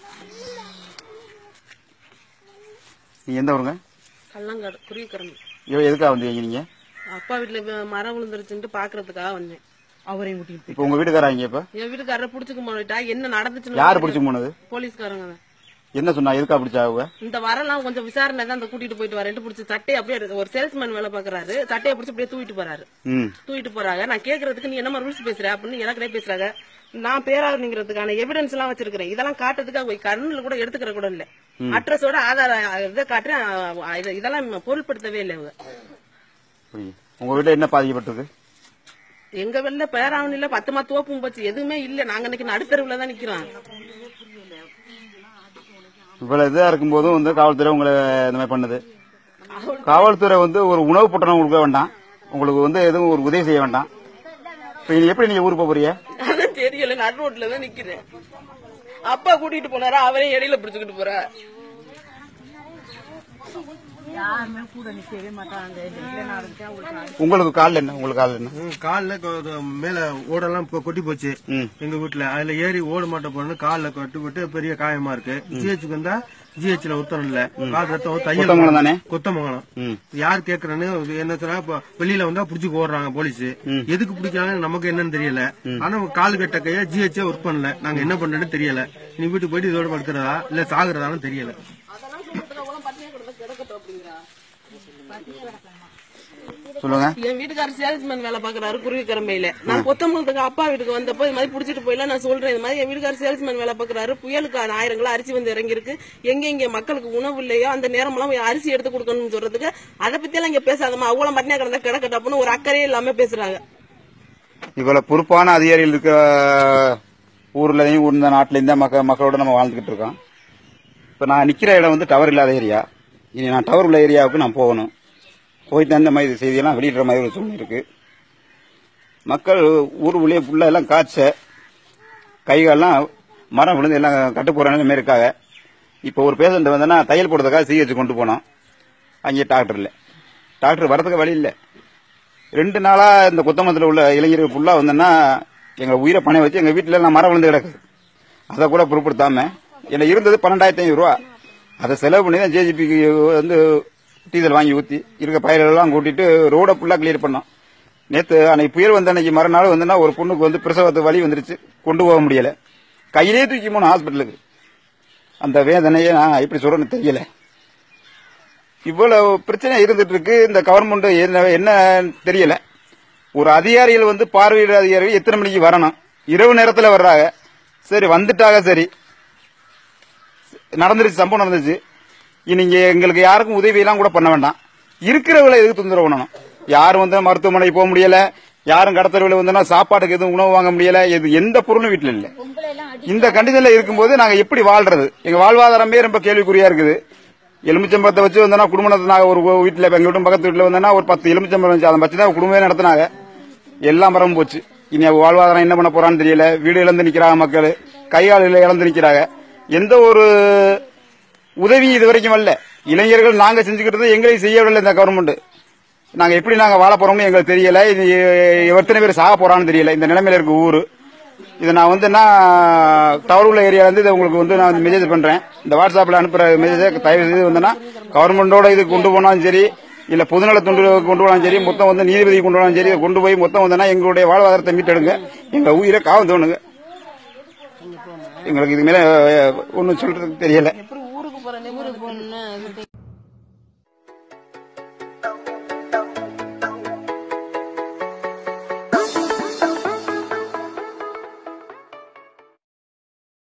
நீங்க எந்த ஊருங்க கள்ளங்காடு குருவிக்கரம்பு எ- எதுக்காக வந்தீங்க நீங்க அப்பா வீட்டுல வ- மரம் விழுந்துருச்சுன்ட்டு பாக்குறதுக்காக வந்தேன் அவரையும் கூட்டிட்டு இப்போ உங்க வீட்டுக்காரங்க இப்ப என் வீட்டுக்காரரை புடிச்சுக்க போயிட்டா என்ன நடந்துச்சுன்னு யாரு பிடிச்சு போனது போலீஸ்காரங்க தான். என்ன சொன்னா எதுக்கா பிடிச்சா அவங்க இந்த வரலாம் கொஞ்சம் விசாரணை தான் அந்த கூட்டிட்டு போயிட்டு வரேன்ட்டு பிடிச்சி சட்டையை அப்படியே எடுத்து- ஒரு சேல்ஸ்மேன் வேலை பாக்குறாரு சட்டையை பிடிச்சி அப்படியே தூக்கிட்டு போறாரு ம் தூக்கிட்டு போறாங்க நான் கேக்குறதுக்கு நீ என்னமா ரூல்ஸ் பேசுற அப்படின்னு எனக்கிட்டே பேசுறாங்க நான் பேராதுங்கிறதுக்கான எவிடன்ஸ் எல்லாம் வச்சிருக்கிறேன் இதெல்லாம் காட்டுறதுக்கு அவங்க கண்ணுல கூட எடுத்துக்கிற கூட இல்ல அட்ரஸோட ஆதார இதை காட்டுறேன் அஹ் இது- இதெல்லாம் பொருட்படுத்தவே இல்லை இவங்க புரியுது. உங்க வீட்டுல என்ன பாதிக்கப்பட்டிருக்கு எங்க வெளில பேராவணில பத்து மா தோப்பும் போச்சு எதுவுமே இல்ல நாங்க இன்னைக்கு நடுத்தருவுல தான் நிக்கிறோம் இவ்வளவு இதா இருக்கும்போதும் வந்து காவல்துறை உங்களை இந்த மாதிரி பண்ணுது காவல்துறை வந்து ஒரு உணவு பொட்டணம் கொடுக்க வேண்டாம் உங்களுக்கு வந்து எதுவும் ஒரு உதவி செய்ய வேண்டாம் இப்ப நீங்க எப்படி நீங்க ஊருக்கு போக போறீங்க அதான் தெரியல நடு ரோட்ல தான் நிக்கிறேன் அப்பா கூட்டிட்டு போனாரா அவரே இடையில பிடிச்சுக்கிட்டு போறா யாருமே கூட நிக்கவே மாட்டாங்க இல்லைன்னா அதுக்கு அவங்களுக்கு உங்களுக்கு காலில் என்ன உங்களுக்கு காலில் என்ன ம், கால்ல கொ- கொ- மேல ஓடெல்லாம் கொ- கொட்டி போச்சு ம். எங்க வீட்டுல அதுல ஏறி ஓட மாட்ட போறது கால்ல கொட்டி போட்டு பெரிய காயமா இருக்கு ஜிஹெச்சுக்கு வந்தா ஜிஹெச்ல உத்தரம் இல்ல கால் ரத்தம் குத்தமங்கலம் தானே? தையல் குத்தமங்கலம் ம். யார் கேக்குறேன்னு இது என்ன சொன்னா இப்ப வெளியில வந்தா புடிச்சுக்கு ஓடுறாங்க போலீஸ் எதுக்கு பிடிக்கிறாங்க நமக்கு என்னன்னு தெரியல ஆனா கால் கட்ட கைய ஜிஹெச் ஒர்க் பண்ணல நாங்க என்ன பண்றேன்னு தெரியல நீ வீட்டுக்கு போயிட்டு இதோட படுக்கிறதா இல்ல சாகுறதான்னு தெரியல சொல்லுங்க என் வீட்டுக்காரர் சேல்ஸ்மேன் வேலை பாக்குறாரு குருவிக்கரம்பையில நான் கொத்தமங்கலத்துக்கு அப்பா வீட்டுக்கு வந்தப்போ இது மாதிரி புடிச்சிட்டு போயில நான் சொல்றேன் இது மாதிரி என் வீட்டுக்காரர் சேல்ஸ்மேன் வேலை பாக்குறாரு புயலுக்கு ஆயிரம் கிலோ அரிசி வந்து இறங்கி இருக்கு எங்க இங்க மக்களுக்கு உணவு இல்லையோ அந்த நேரம் எல்லாம் அரிசி எடுத்து கொடுக்கணும்னு சொல்றதுக்கு அதை பத்தி எல்லாம் இங்க பேசாதமா அவ்வளவு மட்டினா கிடந்தா கிடக்கட்டப்புன்னு ஒரு அக்கறையே இல்லாம பேசுறாங்க இவ்வளவு பொறுப்பான அதிகாரிகள் இருக்க ஊர்லயும் இந்த நாட்டிலையும் தான் மக்க மக்களோட நம்ம வாழ்ந்துகிட்டு இருக்கோம் இப்ப நான் நிக்கிற இடம் வந்து டவர் இல்லாத ஏரியா இனி நான் டவர் உள்ள ஏரியாவுக்கு நான் போகணும் போயிட்டு தான் இந்த மாதிரி செய்தியெல்லாம் வெளியிடுற மாதிரி ஒரு சூழ்நிலை இருக்கு மக்கள் ஊர் உள்ளே ஃபுல்லா எல்லாம் காய்ச்ச கைகாலெல்லாம் மரம் விழுந்து எல்லாம் கட்டு போற நிலைமை இருக்காங்க இப்போ ஒரு பேஷண்ட் வந்தேன்னா தையல் போடுறதுக்காக சிஹெச் கொண்டு போனோம் அங்கே டாக்டர் இல்லை டாக்டர் வரதுக்கு வழி இல்லை ரெண்டு நாளா இந்த குத்தமத்தில் உள்ள இளைஞர்கள் ஃபுல்லா வந்தேன்னா எங்க உயிரை பணம் வச்சு எங்க வீட்டுல எல்லாம் மரம் விழுந்து கிடக்குது அதை கூட பொருட்படுத்தாம என்ன இருந்தது பன்னெண்டாயிரத்தி ஐநூறு ரூபா அதை செலவு பண்ணி தான் ஜேஜிபிக்கு வந்து டீசல் வாங்கி ஊத்தி இருக்க பயிரெல்லாம் கூட்டிட்டு ரோட ஃபுல்லா கிளியர் பண்ணோம் நேத்து அன்னைக்கு புயல் வந்த அன்னைக்கு மறுநாள் வந்துன்னா ஒரு பொண்ணுக்கு வந்து பிரசவத்து வலி வந்துருச்சு கொண்டு போக முடியல கையிலே தூக்கி போனோம் ஹாஸ்பிட்டலுக்கு அந்த வேதனையை நான் எப்படி சொல்றேன்னு தெரியல இவ்வளவு பிரச்சனை இருந்துட்டு இருக்கு இந்த கவர்மெண்ட் என்ன என்ன தெரியல ஒரு அதிகாரிகள் வந்து பார்வையிட அதிகாரிகள் எத்தனை மணிக்கு வரணும் இரவு நேரத்துல வர்றாங்க சரி வந்துட்டாங்க சரி நடந்துருச்சு சம்பவம் நடந்துச்சு இனி இங்க எங்களுக்கு யாருக்கும் உதவி எல்லாம் கூட பண்ண வேண்டாம் இருக்கிறவங்களை எதுக்கு தொந்தரவு பண்ணணும் யாரும் வந்து மருத்துவமனைக்கு போக முடியல யாரும் கடத்தரவில் வந்தா சாப்பாட்டுக்கு எதுவும் உணவு வாங்க முடியல இது எந்த பொருளும் வீட்டுல இல்ல இந்த கண்டிஷன்ல இருக்கும்போது நாங்க எப்படி வாழ்றது எங்க வாழ்வாதாரமே ரொம்ப கேள்விக்குறியா இருக்குது எலுமிச்சம்பழத்தை வச்சு வந்தோம்னா குடும்பத்தை நாங்க ஒரு வீட்டுல எங்க வீட்டு பக்கத்து வீட்டுல வந்தோம்னா ஒரு பத்து எலுமிச்சம்பழம் வச்சு அதை வச்சு தான் குடும்பமே நடத்தினாங்க எல்லாம் மரம் போச்சு இனி அவ வாழ்வாதாரம் என்ன பண்ண போறான்னு தெரியல வீடு இழந்து நிக்கிறாங்க மக்கள் கையாளில இழந்து நிக்கிறாங்க எந்த ஒரு உதவியும் இது வரைக்கும் வரல இளைஞர்கள் நாங்க செஞ்சுக்கிட்டது எங்களையும் செய்யவில்லை இந்த கவர்மெண்ட் நாங்க எப்படி நாங்க வாழ போறோம்னு எங்களுக்கு தெரியல இது எத்தனை பேர் சாக போறான்னு தெரியல இந்த நிலைமையில இருக்க ஊரு இதை நான் வந்து நான் டவர் உள்ள ஏரியால இருந்து இதை உங்களுக்கு வந்து நான் மெசேஜ் பண்றேன் இந்த வாட்ஸ்அப்ல அனுப்புற மெசேஜ் தயவு செய்து வந்துன்னா கவர்மெண்டோட இது கொண்டு போனாலும் சரி இல்ல பொதுநல தொண்டு கொண்டு போனாலும் சரி மொத்தம் வந்து நீதிபதி கொண்டு போனாலும் சரி இதை கொண்டு போய் மொத்தம் வந்தனா எங்களுடைய வாழ்வாதாரத்தை மீட்டெடுங்க எங்க உயிரை காவல் தோணுங்க எங்களுக்கு இது மேல ஒன்னும் சொல்றதுக்கு தெரியல எப்படி ஊருக்கு போறேன் ஊருக்கு போறேன்னு